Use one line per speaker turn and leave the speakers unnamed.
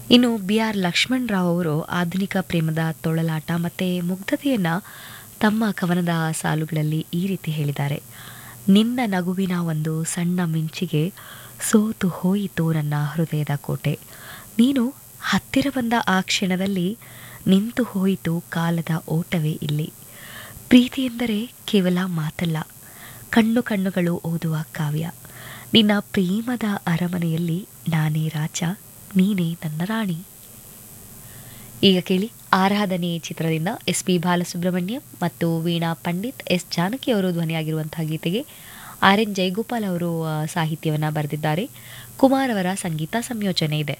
ಇನ್ನು B R Lakshman Rao ಅವರು ಆಧುನಿಕ ಪ್ರೇಮದ ತೊಳಲಾಟ ಮತ್ತು ಮುಗ್ಧತೆಯನ್ನು ತಮ್ಮ ಕವನದ ಸಾಲುಗಳಲ್ಲಿ ಈ ರೀತಿ ಹೇಳಿದ್ದಾರೆ ನಿನ್ನ ನಗುವಿನ ಒಂದು ಸಣ್ಣ ಮಿಂಚಿಗೆ ಸೋತು ಹೋಯಿತು ನನ್ನ ಹೃದಯದ ಕೋಟೆ ನೀನು ಹತ್ತಿರ ಬಂದ ಆ ಕ್ಷಣದಲ್ಲಿ ನಿಂತು ಹೋಯಿತು ಕಾಲದ ಓಟವೇ ಇಲ್ಲಿ ಪ್ರೀತಿ ಎಂದರೆ ಕೇವಲ ಮಾತಲ್ಲ ಕಣ್ಣು ಕಣ್ಣುಗಳು ಓದುವ ಕಾವ್ಯ ನಿನ್ನ ಪ್ರೇಮದ ಅರಮನೆಯಲ್ಲಿ ನಾನೇ ರಾಜ ನೀನೇ ನನ್ನ ರಾಣಿ ಈಗ ಕೇಳಿ ಆರಾಧನೆ ಚಿತ್ರದಿಂದ ಎಸ್ ಪಿ ಬಾಲಸುಬ್ರಹ್ಮಣ್ಯಂ ಮತ್ತು ವೀಣಾ ಪಂಡಿತ್ ಎಸ್ ಜಾನಕಿ ಅವರು ಧ್ವನಿಯಾಗಿರುವಂತಹ ಗೀತೆಗೆ ಆರ್ ಎನ್ ಜಯಗೋಪಾಲ್ ಅವರು ಸಾಹಿತ್ಯವನ್ನು ಬರೆದಿದ್ದಾರೆ ಕುಮಾರ್ ಅವರ ಸಂಗೀತ ಸಂಯೋಜನೆ ಇದೆ